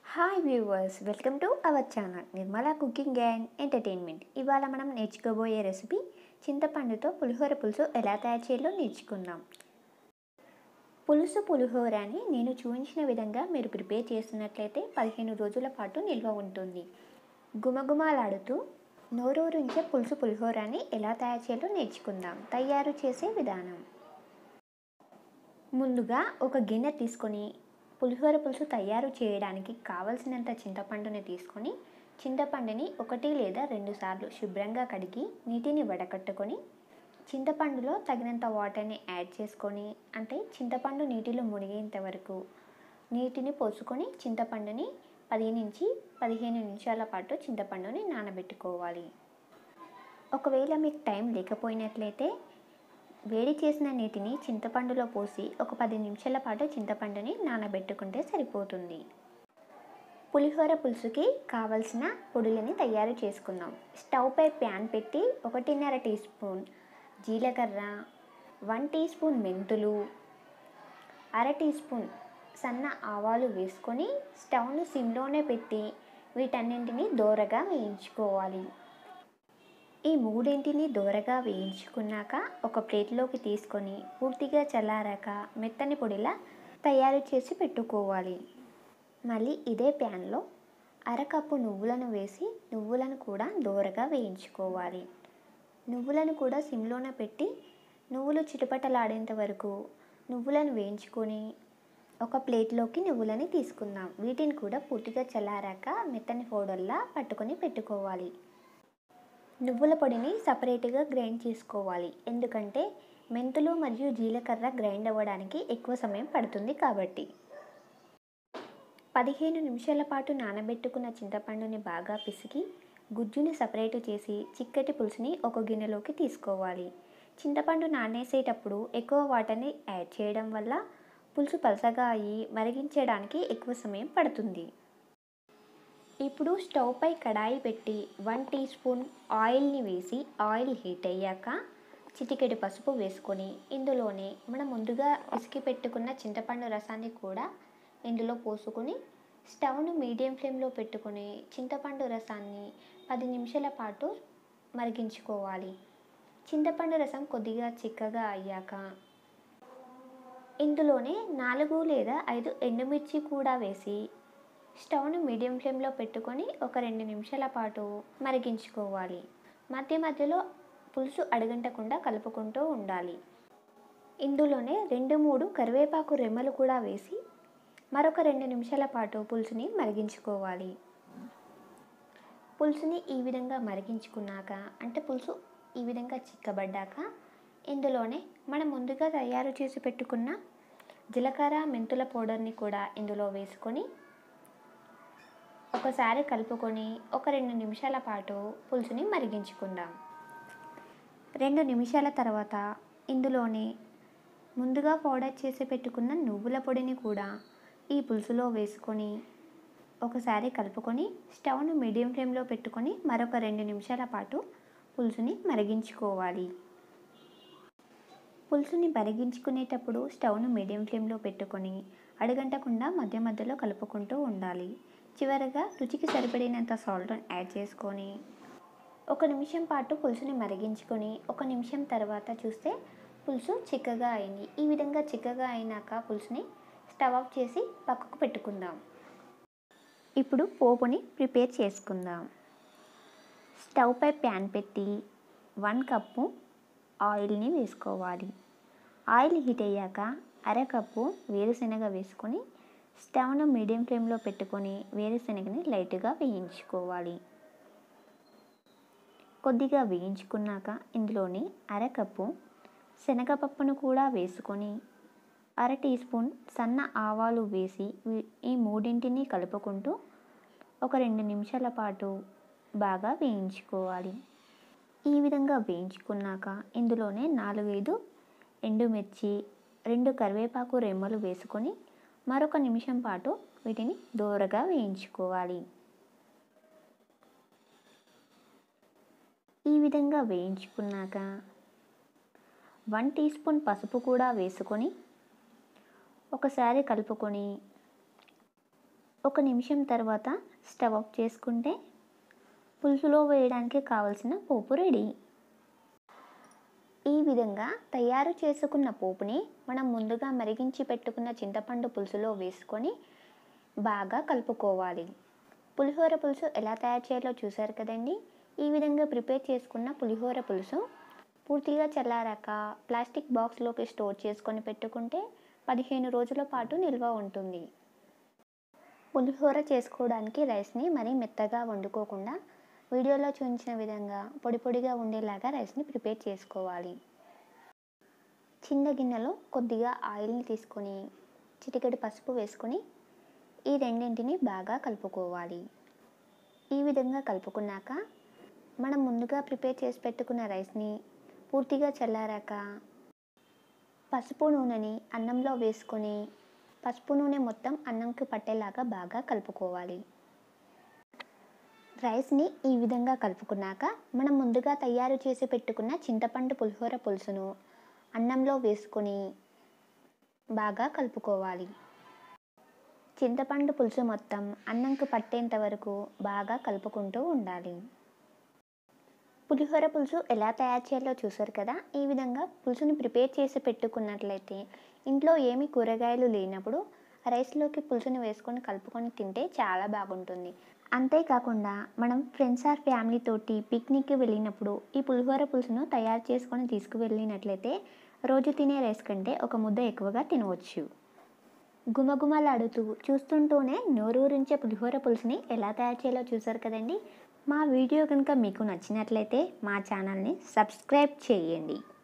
hi viewers welcome to our channel Nirmala cooking and entertainment ఇవాళ మనం నేర్చుకోబోయే recipe చింతపండుతో పులిహోర పులుసు ఎలా తయారు చేయాలో నేర్చుకుందాం పులుసు పులిహోరని నేను చూపించిన విధంగా మీరు ప్రిపేర్ చేస్తున్నట్లయితే పదిహేను రోజుల పాటు నిల్వ ఉంటుంది గుమగుమలాడుతూ నోరూరించే పులుసు పులిహోరని ఎలా తయారు చేయాలో నేర్చుకుందాం తయారు చేసే విధానం ముందుగా ఒక గిన్నె తీసుకొని పులిహోర పులుసు తయారు చేయడానికి కావలసినంత చింతపండుని తీసుకొని చింతపండుని ఒకటి లేదా రెండు సార్లు శుభ్రంగా కడిగి నీటిని వడకట్టుకొని చింతపండులో తగినంత వాటర్ని యాడ్ చేసుకొని అంటే చింతపండు నీటిలో మునిగేంత వరకు నీటిని పోసుకొని చింతపండుని పది నుంచి పదిహేను నిమిషాల పాటు చింతపండుని నానబెట్టుకోవాలి ఒకవేళ మీకు టైం లేకపోయినట్లయితే వేడి చేసిన నీటిని చింతపండులో పోసి ఒక పది నిమిషాల పాటు చింతపండుని నానబెట్టుకుంటే సరిపోతుంది పులిహోర పులుసుకి కావలసిన పొడులని తయారు చేసుకుందాం స్టవ్ పై ప్యాన్ పెట్టి ఒకటిన్నర టీ స్పూన్ జీలకర్ర వన్ టీ స్పూన్ మెంతులు అర టీ స్పూన్ సన్న ఆవాలు వేసుకొని స్టవ్ను సిమ్లోనే పెట్టి వీటన్నింటినీ దోరగా వేయించుకోవాలి ఈ మూడింటిని దోరగా వేయించుకున్నాక ఒక ప్లేట్లోకి తీసుకొని పూర్తిగా చల్లారాక మెత్తని పొడిలా తయారు చేసి పెట్టుకోవాలి మళ్ళీ ఇదే ప్యాన్లో అరకప్పు నువ్వులను వేసి నువ్వులను కూడా దోరగా వేయించుకోవాలి నువ్వులను కూడా సిమ్లోనే పెట్టి నువ్వులు చిటపటలాడేంత వరకు నువ్వులను వేయించుకొని ఒక ప్లేట్లోకి నువ్వులని తీసుకుందాం వీటిని కూడా పూర్తిగా చల్లారాక మెత్తని పౌడర్లా పట్టుకొని పెట్టుకోవాలి నువ్వుల పొడిని సపరేట్గా గ్రైండ్ చేసుకోవాలి ఎందుకంటే మెంతులు మరియు జీలకర్ర గ్రైండ్ అవ్వడానికి ఎక్కువ సమయం పడుతుంది కాబట్టి పదిహేను నిమిషాల పాటు నానబెట్టుకున్న చింతపండుని బాగా పిసికి గుజ్జుని సపరేట్ చేసి చిక్కటి పులుసుని ఒక గిన్నెలోకి తీసుకోవాలి చింతపండు నానేసేటప్పుడు ఎక్కువ వాటర్ని యాడ్ చేయడం వల్ల పులుసు పలసగా అయ్యి మరిగించడానికి ఎక్కువ సమయం పడుతుంది ఇప్పుడు స్టవ్ పై కడాయి పెట్టి వన్ టీ స్పూన్ ఆయిల్ని వేసి ఆయిల్ హీట్ అయ్యాక చిటికెడు పసుపు వేసుకొని ఇందులోనే మనం ముందుగా ఇసికి పెట్టుకున్న చింతపండు రసాన్ని కూడా ఇందులో పోసుకొని స్టవ్ను మీడియం ఫ్లేమ్లో పెట్టుకొని చింతపండు రసాన్ని పది నిమిషాల పాటు మరిగించుకోవాలి చింతపండు రసం కొద్దిగా చిక్కగా అయ్యాక ఇందులోనే నాలుగు లేదా ఐదు ఎండుమిర్చి కూడా వేసి స్టవ్ను మీడియం ఫ్లేమ్లో పెట్టుకొని ఒక రెండు నిమిషాల పాటు మరిగించుకోవాలి మధ్య మధ్యలో పులుసు అడగంటకుండా కలుపుకుంటూ ఉండాలి ఇందులోనే రెండు మూడు కరివేపాకు రెమ్మలు కూడా వేసి మరొక రెండు నిమిషాల పాటు పులుసుని మరిగించుకోవాలి పులుసుని ఈ విధంగా మరిగించుకున్నాక అంటే పులుసు ఈ విధంగా చిక్కబడ్డాక ఇందులోనే మనం ముందుగా తయారు చేసి పెట్టుకున్న జీలకర్ర మెంతుల పౌడర్ని కూడా ఇందులో వేసుకొని ఒకసారి కలుపుకొని ఒక రెండు నిమిషాల పాటు పులుసుని మరిగించుకుందాం రెండు నిమిషాల తర్వాత ఇందులోనే ముందుగా పౌడర్ చేసి పెట్టుకున్న నువ్వుల పొడిని కూడా ఈ పులుసులో వేసుకొని ఒకసారి కలుపుకొని స్టవ్ను మీడియం ఫ్లేమ్లో పెట్టుకొని మరొక రెండు నిమిషాల పాటు పులుసుని మరిగించుకోవాలి పులుసుని మరిగించుకునేటప్పుడు స్టవ్ను మీడియం ఫ్లేమ్లో పెట్టుకొని అడుగంటకుండా మధ్య మధ్యలో కలుపుకుంటూ ఉండాలి చివరగా రుచికి సరిపడినంత సాల్ట్ యాడ్ చేసుకొని ఒక నిమిషం పాటు పులుసుని మరిగించుకొని ఒక నిమిషం తర్వాత చూస్తే పులుసు చిక్కగా అయింది ఈ విధంగా చిక్కగా అయినాక పులుసుని స్టవ్ ఆఫ్ చేసి పక్కకు పెట్టుకుందాం ఇప్పుడు పోపుని ప్రిపేర్ చేసుకుందాం స్టవ్ పై ప్యాన్ పెట్టి వన్ కప్పు ఆయిల్ని వేసుకోవాలి ఆయిల్ హీట్ అయ్యాక అరకప్పు వేరుశనగ వేసుకొని స్టవ్ను మీడియం ఫ్లేమ్లో పెట్టుకొని వేరుశనగని లైట్గా వేయించుకోవాలి కొద్దిగా వేయించుకున్నాక ఇందులోని అరకప్పు శనగపప్పును కూడా వేసుకొని అర టీ స్పూన్ సన్న ఆవాలు వేసి ఈ మూడింటిని కలుపుకుంటూ ఒక రెండు నిమిషాల పాటు బాగా వేయించుకోవాలి ఈ విధంగా వేయించుకున్నాక ఇందులోనే నాలుగైదు ఎండుమిర్చి రెండు కరివేపాకు రెమ్మలు వేసుకొని మరొక నిమిషం పాటు వీటిని దోరగా వేయించుకోవాలి ఈ విధంగా వేయించుకున్నాక వన్ టీ స్పూన్ పసుపు కూడా వేసుకొని ఒకసారి కలుపుకొని ఒక నిమిషం తర్వాత స్టవ్ ఆఫ్ చేసుకుంటే పులుసులో వేయడానికి కావలసిన పోపు రెడీ ఈ విధంగా తయారు చేసుకున్న పోపుని మనం ముందుగా మరిగించి పెట్టుకున్న చింతపండు పులుసులో వేసుకొని బాగా కలుపుకోవాలి పులిహోర పులుసు ఎలా తయారు చేయాలో చూసారు కదండి ఈ విధంగా ప్రిపేర్ చేసుకున్న పులిహోర పులుసు పూర్తిగా చల్లారాక ప్లాస్టిక్ బాక్స్లోకి స్టోర్ చేసుకొని పెట్టుకుంటే పదిహేను రోజుల పాటు నిల్వ ఉంటుంది పులిహోర చేసుకోవడానికి రైస్ని మరీ మెత్తగా వండుకోకుండా వీడియోలో చూపించిన విధంగా పొడి పొడిగా ఉండేలాగా రైస్ని ప్రిపేర్ చేసుకోవాలి చిన్న గిన్నెలో కొద్దిగా ఆయిల్ని తీసుకొని చిటికెడు పసుపు వేసుకొని ఈ రెండింటిని బాగా కలుపుకోవాలి ఈ విధంగా కలుపుకున్నాక మనం ముందుగా ప్రిపేర్ చేసి పెట్టుకున్న రైస్ని పూర్తిగా చల్లారాక పసుపు నూనెని అన్నంలో వేసుకొని పసుపు నూనె మొత్తం అన్నంకి పట్టేలాగా బాగా కలుపుకోవాలి రైస్ని ఈ విధంగా కలుపుకున్నాక మనం ముందుగా తయారు చేసి పెట్టుకున్న చింతపండు పులిహోర పులుసును అన్నంలో వేసుకొని బాగా కలుపుకోవాలి చింతపండు పులుసు మొత్తం అన్నంకి పట్టేంత వరకు బాగా కలుపుకుంటూ ఉండాలి పులిహోర పులుసు ఎలా తయారు చేయాలో చూసారు కదా ఈ విధంగా పులుసుని ప్రిపేర్ చేసి పెట్టుకున్నట్లయితే ఇంట్లో ఏమి కూరగాయలు లేనప్పుడు రైస్లోకి పులుసుని వేసుకొని కలుపుకొని తింటే చాలా బాగుంటుంది అంతేకాకుండా మనం ఫ్రెండ్స్ ఆర్ ఫ్యామిలీ తోటి పిక్నిక్కి వెళ్ళినప్పుడు ఈ పులిహోర పులుసును తయారు చేసుకొని తీసుకువెళ్ళినట్లయితే రోజు తినే రైస్ కంటే ఒక ముద్ద ఎక్కువగా తినవచ్చు గుమగుమలాడుతూ చూస్తుంటూనే నోరూరించే పులిహోర పులుసుని ఎలా తయారు చేయాలో చూసారు కదండి మా వీడియో కనుక మీకు నచ్చినట్లయితే మా ఛానల్ని సబ్స్క్రైబ్ చేయండి